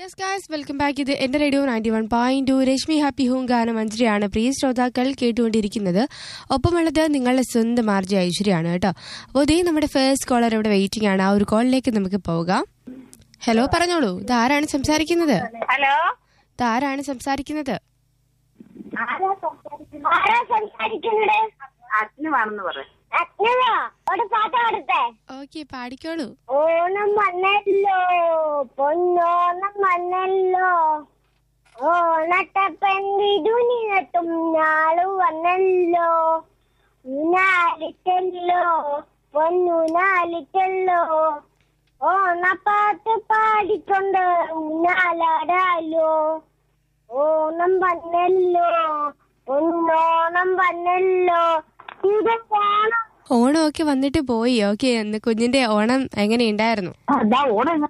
Yes guys welcome back ഇത് എന്റെ radio ninety one point two Reshmi happy home ഗാനം മഞ്ജരിയാണ് പ്രിയ ശ്രോതാക്കൾ കേട്ടുകൊണ്ടിരിക്കുന്നത് ഒപ്പമുള്ളത് നിങ്ങളുടെ സ്വന്തം ആർജി ഐശ്വര്യാണ് കേട്ടോ അപ്പോൾ ഇതേ നമ്മുടെ ഫസ്റ്റ് കോളർ ഇവിടെ വെയിറ്റിംഗ് ആണ് ആ ഒരു കോളിലേക്ക് നമുക്ക് പോകാം ഹലോ പറഞ്ഞോളൂ ഇത് ആരാണ് സംസാരിക്കുന്നത് ഹലോ ഇത് ആരാണ് സംസാരിക്കുന്നത് ആരാ സംസാരിക്കുന്നത് അച്ഛനുമാണെന്ന് പറ അച്ഛനോ ഒരു പാട്ട് പാടത്തെ ഓക്കെ പാടിക്കോളൂ ഓണം വന്നല്ലോ പൊന്നോണം വന്നല്ലോ ഓണത്തപ്പന്തിരുനിനത്തും നാളു വന്നല്ലോ ഊനാലിറ്റല്ലോ പൊന്നൂനാലിറ്റല്ലോ ഓണപ്പാട്ട് പാടിക്കൊണ്ട് ഊനാലാടാലോ ഓണം വന്നല്ലോ പൊന്നോണം വന്നല്ലോ ഇത് ഓണം ഓണമൊക്കെ വന്നിട്ട് പോയി ഓക്കെ അന്ന് കുഞ്ഞിന്റെ ഓണം എങ്ങനെയുണ്ടായിരുന്നു അതാ ഓണം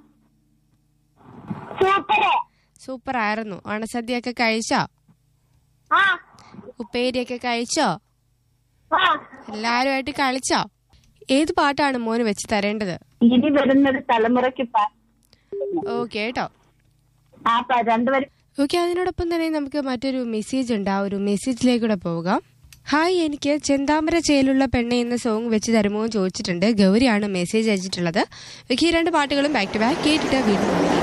സൂപ്പറ് സൂപ്പർ ആയിരുന്നു ഓണസദ്യയൊക്കെ കഴിച്ചോ ആ ഉപ്പേരിയൊക്കെ കഴിച്ചോ ആ എല്ലാരുമായിട്ട് കളിച്ചോ ഏത് പാട്ടാണ് മോന് വെച്ച് തരേണ്ടത് ഇനി വരുന്നൊരു തലമുറയ്ക്ക് പ- ഓക്കെ കേട്ടോ ആ പ- രണ്ടുപേരും ഓക്കെ അതിനോടൊപ്പം തന്നെ നമുക്ക് മറ്റൊരു മെസ്സേജ് ഉണ്ട് ആ ഒരു മെസ്സേജിലേക്കൂടെ പോകാം ഹായ് എനിക്ക് ചെന്താമര ചേലുള്ള പെണ്ണെ എന്ന സോങ് വെച്ച് തരുമോ എന്ന് ചോദിച്ചിട്ടുണ്ട് ഗൗരിയാണ് മെസ്സേജ് അയച്ചിട്ടുള്ളത് ഓക്കെ ഈ രണ്ട് പാട്ടുകളും ബാക്ക് ടു ബാക്ക് കേട്ടിട്ട് വീണ്ടും വരാം.